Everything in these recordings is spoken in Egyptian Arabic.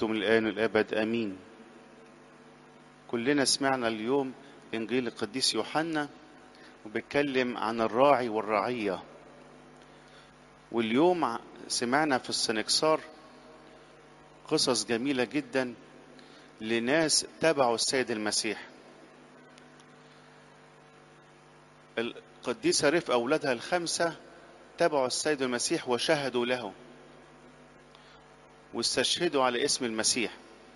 وأنتم الآن الأبد آمين كلنا سمعنا اليوم إنجيل القديس يوحنا وبيتكلم عن الراعي والرعية واليوم سمعنا في السنكسار قصص جميلة جدا لناس تبعوا السيد المسيح القديسة رف أولادها الخمسة تبعوا السيد المسيح وشهدوا له واستشهدوا على اسم المسيح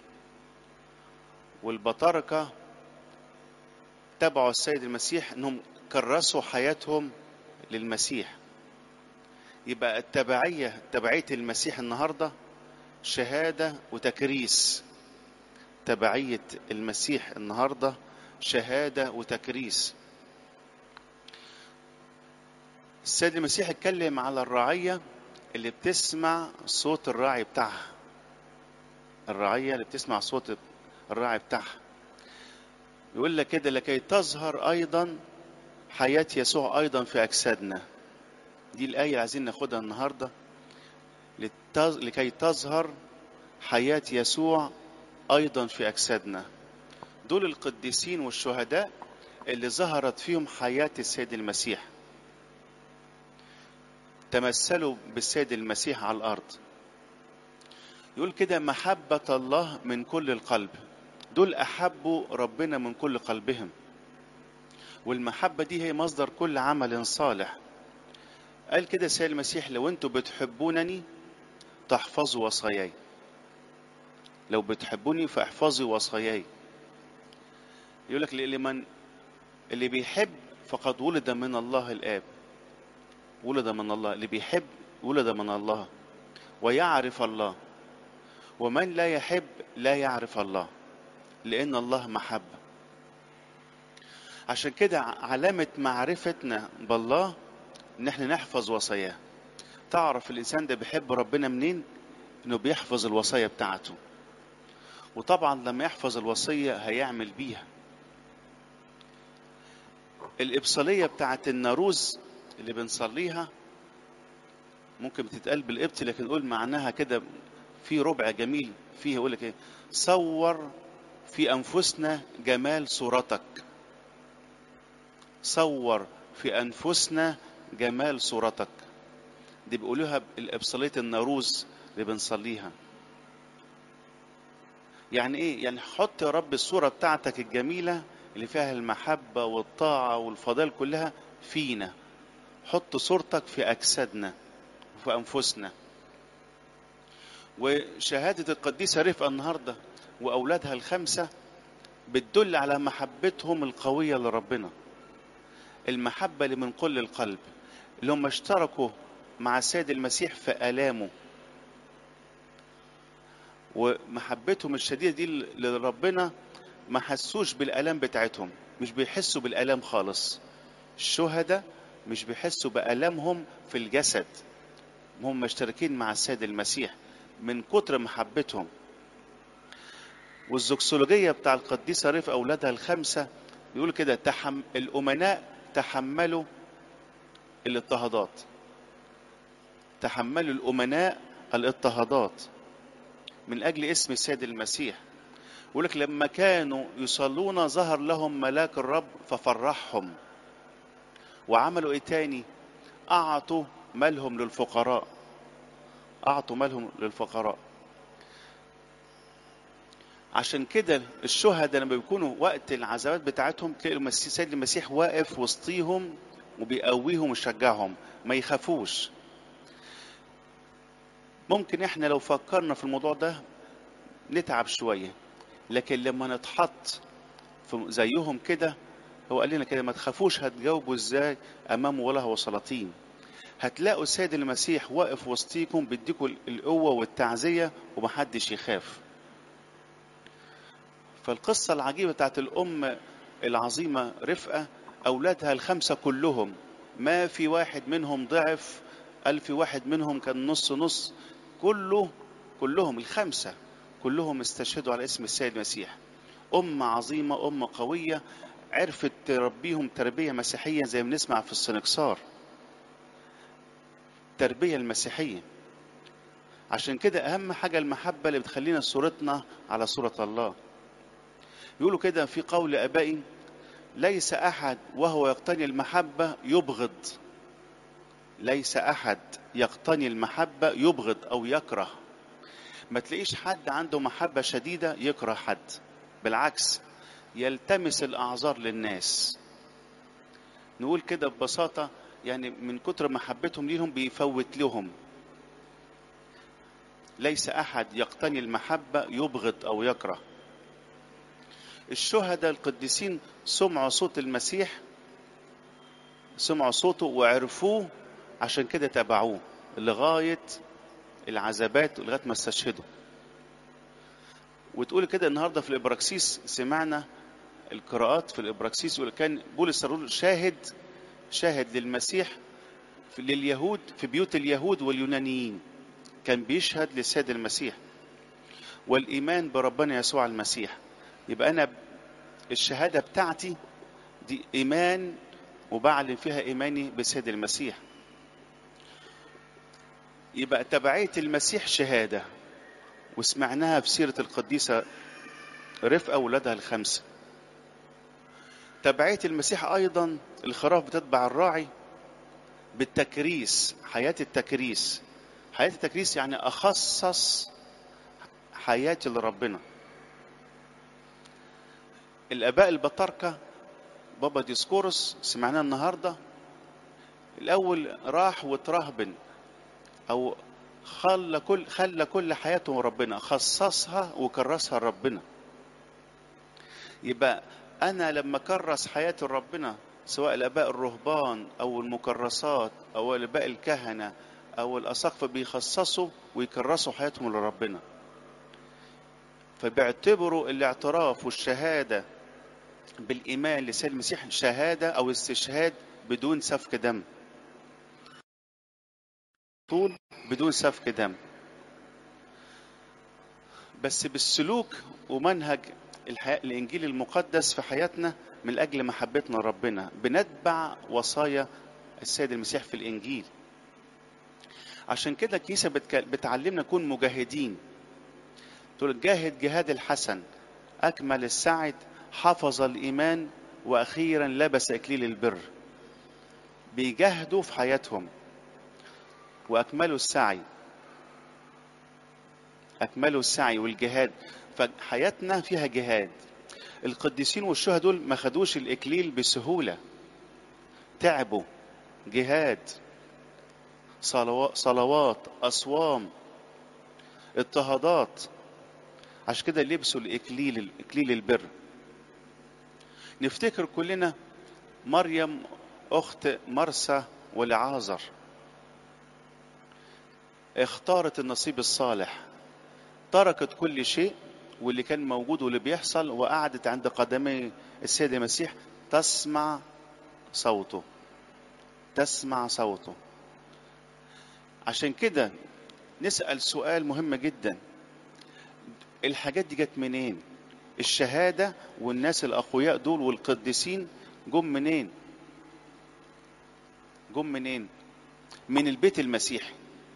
والبطاركة تبعوا السيد المسيح انهم كرسوا حياتهم للمسيح يبقى التبعية تبعية المسيح النهاردة شهادة وتكريس تبعية المسيح النهاردة شهادة وتكريس السيد المسيح اتكلم على الرعية اللي بتسمع صوت الراعي بتاعها الرعية اللي بتسمع صوت الراعي بتاعها يقول لك كده لكي تظهر أيضا حياة يسوع أيضا في أجسادنا دي الآية اللي عايزين ناخدها النهاردة لكي تظهر حياة يسوع أيضا في أجسادنا دول القديسين والشهداء اللي ظهرت فيهم حياة السيد المسيح تمثلوا بالسيد المسيح على الأرض يقول كده محبة الله من كل القلب دول أحبوا ربنا من كل قلبهم والمحبة دي هي مصدر كل عمل صالح قال كده السيد المسيح لو انتوا بتحبونني تحفظوا وصاياي لو بتحبوني فاحفظوا وصاياي يقول لك لمن اللي بيحب فقد ولد من الله الآب ولد من الله اللي بيحب ولد من الله ويعرف الله ومن لا يحب لا يعرف الله لأن الله محبة عشان كده علامة معرفتنا بالله إن احنا نحفظ وصاياه تعرف الإنسان ده بيحب ربنا منين إنه بيحفظ الوصايا بتاعته وطبعا لما يحفظ الوصية هيعمل بيها الإبصالية بتاعت الناروز اللي بنصليها ممكن بتتقال بالقبط لكن نقول معناها كده في ربع جميل فيه يقول لك ايه صور في انفسنا جمال صورتك صور في انفسنا جمال صورتك دي بيقولوها الابصاليه الناروز اللي بنصليها يعني ايه يعني حط يا رب الصوره بتاعتك الجميله اللي فيها المحبه والطاعه والفضائل كلها فينا حط صورتك في اجسادنا وفي انفسنا وشهاده القديسه رفقه النهارده واولادها الخمسه بتدل على محبتهم القويه لربنا المحبه اللي من كل القلب اللي هم اشتركوا مع السيد المسيح في الامه ومحبتهم الشديده دي لربنا ما حسوش بالالام بتاعتهم مش بيحسوا بالالام خالص الشهداء مش بيحسوا بألمهم في الجسد هم مشتركين مع السيد المسيح من كتر محبتهم والزوكسولوجية بتاع القديسة ريف أولادها الخمسة يقول كده تحم... الأمناء تحملوا الاضطهادات تحملوا الأمناء الاضطهادات من أجل اسم السيد المسيح يقول لك لما كانوا يصلون ظهر لهم ملاك الرب ففرحهم وعملوا ايه تاني اعطوا مالهم للفقراء اعطوا مالهم للفقراء عشان كده الشهداء لما بيكونوا وقت العزاوات بتاعتهم تلاقي السيد المسيح واقف وسطيهم وبيقويهم ويشجعهم ما يخافوش ممكن احنا لو فكرنا في الموضوع ده نتعب شوية لكن لما نتحط في زيهم كده هو قال لنا كده ما تخافوش هتجاوبوا ازاي امام ولا وسلاطين هتلاقوا السيد المسيح واقف وسطيكم بيديكم القوة والتعزية ومحدش يخاف فالقصة العجيبة بتاعت الأم العظيمة رفقة أولادها الخمسة كلهم ما في واحد منهم ضعف قال في واحد منهم كان نص نص كله كلهم الخمسة كلهم استشهدوا على اسم السيد المسيح أم عظيمة أم قوية عرفت تربيهم تربية مسيحية زي ما بنسمع في السنكسار التربية المسيحية عشان كده اهم حاجه المحبه اللي بتخلينا صورتنا على صوره الله يقولوا كده في قول ابائي ليس احد وهو يقتني المحبه يبغض ليس احد يقتني المحبه يبغض او يكره ما تلاقيش حد عنده محبه شديده يكره حد بالعكس يلتمس الاعذار للناس نقول كده ببساطه يعني من كتر محبتهم ليهم بيفوت لهم ليس احد يقتني المحبه يبغض او يكره الشهداء القديسين سمعوا صوت المسيح سمعوا صوته وعرفوه عشان كده تابعوه لغايه العذابات لغايه ما استشهدوا وتقول كده النهارده في الابراكسيس سمعنا القراءات في الابراكسيس كان بولس الرسول شاهد شاهد للمسيح لليهود في بيوت اليهود واليونانيين كان بيشهد للسيد المسيح والايمان بربنا يسوع المسيح يبقى انا الشهاده بتاعتي دي ايمان وبعلن فيها ايماني بالسيد المسيح يبقى تبعيه المسيح شهاده وسمعناها في سيره القديسه رفقه ولادها الخمسه تبعيه المسيح ايضا الخراف بتتبع الراعي بالتكريس حياه التكريس حياه التكريس يعني اخصص حياتي لربنا الاباء البطاركه بابا ديسكورس سمعناه النهارده الاول راح وترهبن او خلى كل خلى كل حياته ربنا خصصها وكرسها لربنا يبقى انا لما كرس حياتي لربنا سواء الاباء الرهبان او المكرسات او الاباء الكهنه او الاساقفه بيخصصوا ويكرسوا حياتهم لربنا فبيعتبروا الاعتراف والشهاده بالايمان لسيد المسيح شهاده او استشهاد بدون سفك دم طول بدون سفك دم بس بالسلوك ومنهج الحياة الانجيل المقدس في حياتنا من اجل محبتنا لربنا بنتبع وصايا السيد المسيح في الانجيل عشان كده الكنيسه بتعلمنا نكون مجاهدين تقول جاهد جهاد الحسن اكمل السعد حفظ الايمان واخيرا لبس اكليل البر بيجاهدوا في حياتهم واكملوا السعي اكملوا السعي والجهاد فحياتنا فيها جهاد القديسين والشهداء دول ما خدوش الاكليل بسهوله تعبوا جهاد صلوات اصوام اضطهادات عشان كده لبسوا الاكليل اكليل البر نفتكر كلنا مريم اخت مرسى ولعازر اختارت النصيب الصالح تركت كل شيء واللي كان موجود واللي بيحصل وقعدت عند قدمي السيد المسيح تسمع صوته تسمع صوته عشان كده نسأل سؤال مهم جدا الحاجات دي جت منين الشهادة والناس الأقوياء دول والقديسين جم منين جم منين من البيت المسيحي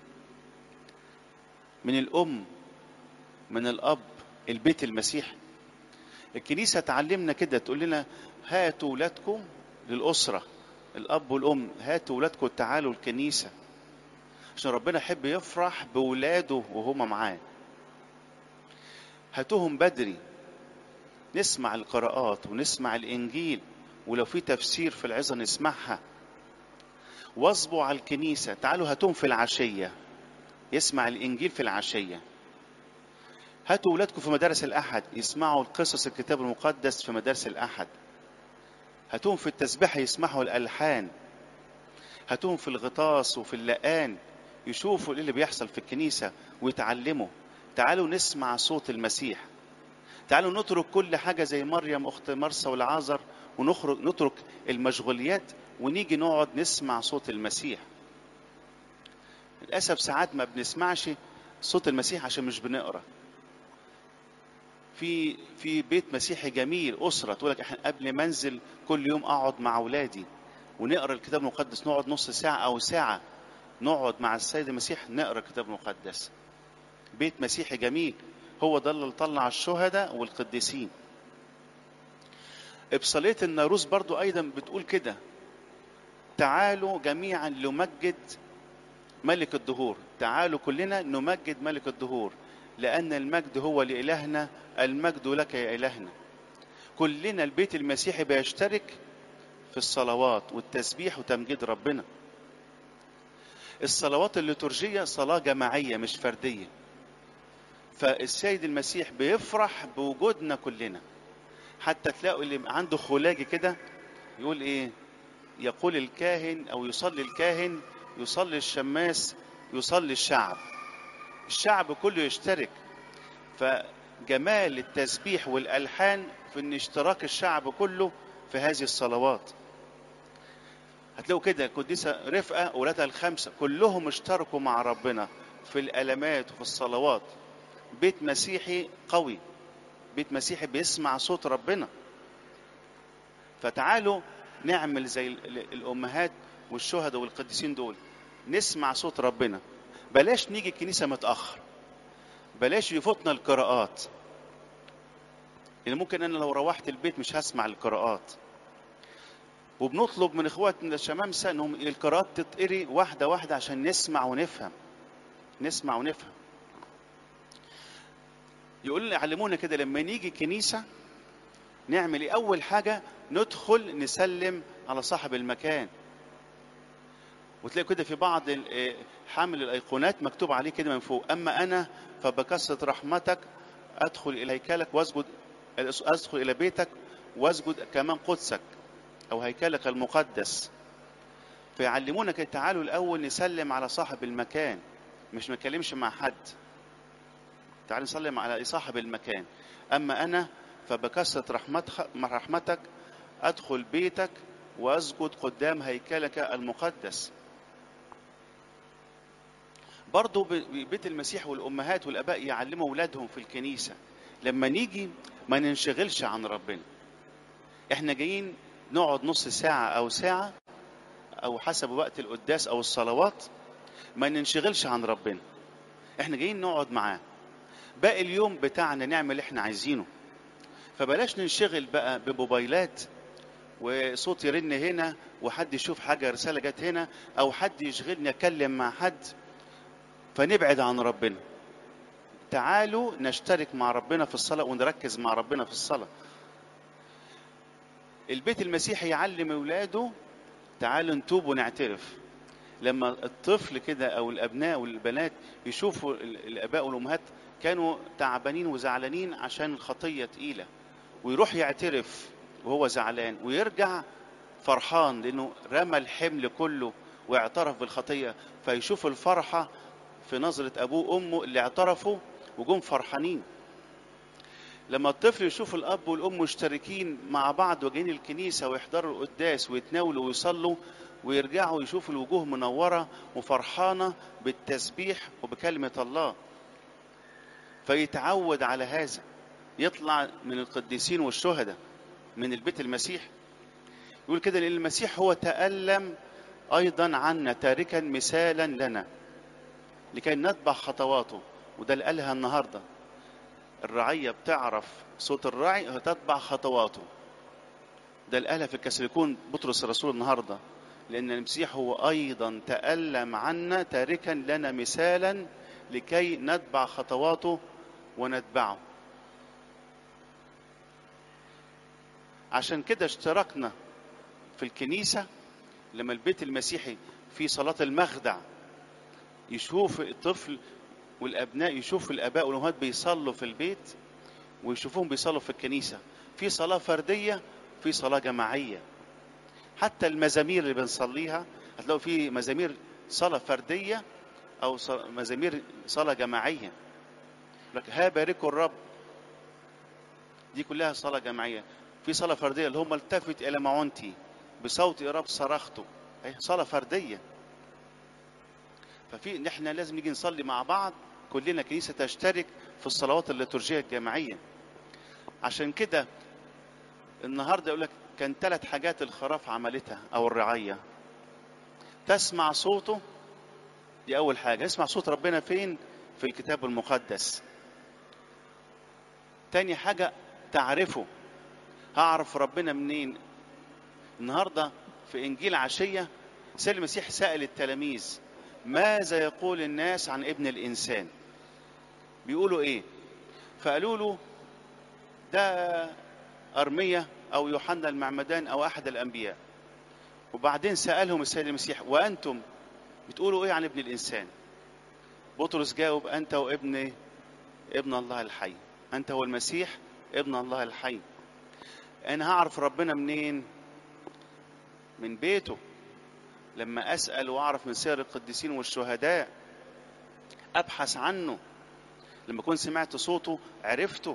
من الأم من الأب البيت المسيحي الكنيسة تعلمنا كده تقول لنا هاتوا ولادكم للأسرة الأب والأم هاتوا ولادكم تعالوا الكنيسة عشان ربنا يحب يفرح بولاده وهما معاه هاتوهم بدري نسمع القراءات ونسمع الإنجيل ولو في تفسير في العظة نسمعها واصبوا على الكنيسة تعالوا هاتوهم في العشية يسمع الإنجيل في العشية هاتوا ولادكم في مدارس الأحد يسمعوا القصص الكتاب المقدس في مدارس الأحد هاتوهم في التسبيح يسمعوا الألحان هاتوهم في الغطاس وفي اللقان يشوفوا ايه اللي بيحصل في الكنيسة ويتعلموا تعالوا نسمع صوت المسيح تعالوا نترك كل حاجة زي مريم أخت مرسى والعازر ونخرج نترك المشغوليات ونيجي نقعد نسمع صوت المسيح للأسف ساعات ما بنسمعش صوت المسيح عشان مش بنقرا في في بيت مسيحي جميل أسرة تقول لك احنا قبل ما انزل كل يوم أقعد مع أولادي ونقرا الكتاب المقدس نقعد نص ساعة أو ساعة نقعد مع السيد المسيح نقرا الكتاب المقدس بيت مسيحي جميل هو ده اللي طلع الشهداء والقديسين إبصالية الناروس برضو أيضا بتقول كده تعالوا جميعا لنمجد ملك الدهور تعالوا كلنا نمجد ملك الدهور لأن المجد هو لإلهنا المجد لك يا إلهنا كلنا البيت المسيحي بيشترك في الصلوات والتسبيح وتمجيد ربنا الصلوات الليتورجية صلاة جماعية مش فردية فالسيد المسيح بيفرح بوجودنا كلنا حتى تلاقوا اللي عنده خلاجي كده يقول ايه يقول الكاهن او يصلي الكاهن يصلي الشماس يصلي الشعب الشعب كله يشترك فجمال التسبيح والالحان في ان اشتراك الشعب كله في هذه الصلوات هتلاقوا كده القديسة رفقة ولادها الخمسة كلهم اشتركوا مع ربنا في الألمات وفي الصلوات بيت مسيحي قوي بيت مسيحي بيسمع صوت ربنا فتعالوا نعمل زي الأمهات والشهداء والقديسين دول نسمع صوت ربنا بلاش نيجي الكنيسة متأخر بلاش يفوتنا القراءات لأن ممكن أنا لو روحت البيت مش هسمع القراءات وبنطلب من اخواتنا الشمامسه انهم القراءات تتقري واحده واحده عشان نسمع ونفهم نسمع ونفهم يقول لي علمونا كده لما نيجي كنيسه نعمل ايه اول حاجه ندخل نسلم على صاحب المكان وتلاقي كده في بعض حامل الايقونات مكتوب عليه كده من فوق اما انا فبكثره رحمتك ادخل الى هيكلك واسجد ادخل الى بيتك واسجد كمان قدسك او هيكلك المقدس فيعلمونا كده تعالوا الاول نسلم على صاحب المكان مش ما نتكلمش مع حد تعالوا نسلم على صاحب المكان اما انا فبكثره رحمتك رحمتك ادخل بيتك واسجد قدام هيكلك المقدس برضو بيت المسيح والامهات والاباء يعلموا اولادهم في الكنيسه لما نيجي ما ننشغلش عن ربنا احنا جايين نقعد نص ساعة أو ساعة أو حسب وقت القداس أو الصلوات ما ننشغلش عن ربنا احنا جايين نقعد معاه باقي اليوم بتاعنا نعمل اللي احنا عايزينه فبلاش ننشغل بقى بموبايلات وصوت يرن هنا وحد يشوف حاجة رسالة جت هنا أو حد يشغلني أتكلم مع حد فنبعد عن ربنا تعالوا نشترك مع ربنا في الصلاة ونركز مع ربنا في الصلاة البيت المسيحي يعلم اولاده تعالوا نتوب ونعترف لما الطفل كده او الابناء والبنات يشوفوا الاباء والامهات كانوا تعبانين وزعلانين عشان الخطيه تقيله ويروح يعترف وهو زعلان ويرجع فرحان لانه رمى الحمل كله واعترف بالخطيه فيشوف الفرحه في نظره ابوه وامه اللي اعترفوا وجم فرحانين لما الطفل يشوف الاب والام مشتركين مع بعض وجايين الكنيسه ويحضروا القداس ويتناولوا ويصلوا ويرجعوا يشوفوا الوجوه منوره وفرحانه بالتسبيح وبكلمه الله فيتعود على هذا يطلع من القديسين والشهداء من البيت المسيح يقول كده لان المسيح هو تالم ايضا عنا تاركا مثالا لنا لكي نتبع خطواته وده اللي قالها النهارده الرعية بتعرف صوت الراعي هتتبع خطواته ده اللي قالها في الكسليكون بطرس الرسول النهاردة لأن المسيح هو أيضا تألم عنا تاركا لنا مثالا لكي نتبع خطواته ونتبعه عشان كده اشتركنا في الكنيسة لما البيت المسيحي في صلاة المخدع يشوف الطفل والابناء يشوفوا الاباء والامهات بيصلوا في البيت ويشوفوهم بيصلوا في الكنيسه في صلاه فرديه في صلاه جماعيه حتى المزامير اللي بنصليها هتلاقوا في مزامير صلاه فرديه او مزامير صلاه جماعيه لك ها باركوا الرب دي كلها صلاه جماعيه في صلاه فرديه اللي هم التفت الى معونتي بصوت يا رب صرخته هي صلاه فرديه ففي ان احنا لازم نيجي نصلي مع بعض كلنا كنيسه تشترك في الصلوات الليتورجيه الجماعيه عشان كده النهارده يقول لك كان ثلاث حاجات الخراف عملتها او الرعيه تسمع صوته دي اول حاجه اسمع صوت ربنا فين في الكتاب المقدس تاني حاجة تعرفه هعرف ربنا منين النهاردة في إنجيل عشية سيد المسيح سأل التلاميذ ماذا يقول الناس عن ابن الإنسان بيقولوا إيه فقالوا له ده أرمية أو يوحنا المعمدان أو أحد الأنبياء وبعدين سألهم السيد المسيح وأنتم بتقولوا إيه عن ابن الإنسان بطرس جاوب أنت وابن ابن الله الحي أنت هو المسيح ابن الله الحي أنا هعرف ربنا منين من بيته لما أسأل وأعرف من سير القديسين والشهداء أبحث عنه لما كنت سمعت صوته عرفته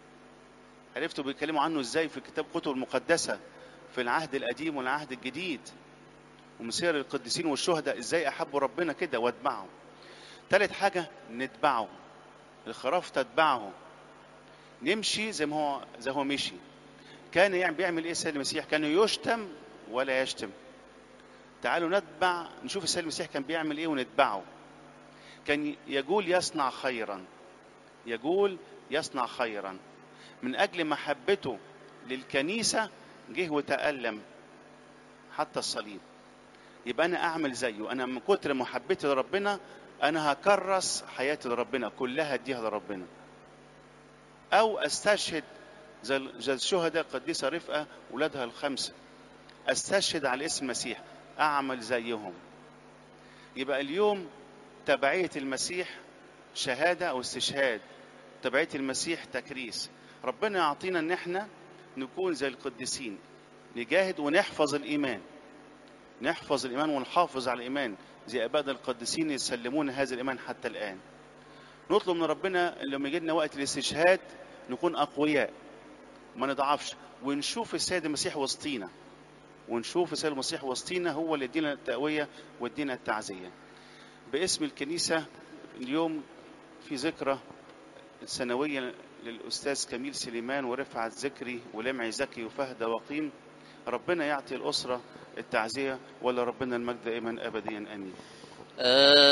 عرفته بيتكلموا عنه ازاي في كتاب كتب المقدسة في العهد القديم والعهد الجديد ومن سير القديسين والشهداء ازاي احبوا ربنا كده واتبعه تالت حاجة نتبعه الخراف تتبعه نمشي زي ما هو زي هو مشي كان يعني بيعمل ايه السيد المسيح كان يشتم ولا يشتم تعالوا نتبع نشوف السيد المسيح كان بيعمل ايه ونتبعه كان يقول يصنع خيرا يقول يصنع خيرا من اجل محبته للكنيسه جه وتالم حتى الصليب يبقى انا اعمل زيه انا من كتر محبتي لربنا انا هكرس حياتي لربنا كلها اديها لربنا او استشهد زي زي الشهداء القديسه رفقه ولادها الخمسه استشهد على اسم المسيح اعمل زيهم يبقى اليوم تبعيه المسيح شهاده او استشهاد تبعيه المسيح تكريس ربنا يعطينا ان احنا نكون زي القديسين نجاهد ونحفظ الايمان نحفظ الايمان ونحافظ على الايمان زي ابائنا القديسين يسلمون هذا الايمان حتى الان نطلب من ربنا لما يجي لنا وقت الاستشهاد نكون اقوياء ما نضعفش ونشوف السيد المسيح وسطينا ونشوف السيد المسيح وسطينا هو اللي يدينا التقويه ويدينا التعزيه باسم الكنيسه اليوم في ذكرى السنويه للاستاذ كميل سليمان ورفعت ذكري ولمعي زكي وفهد وقيم ربنا يعطي الاسره التعزيه ولا ربنا المجد دائما ابديا امين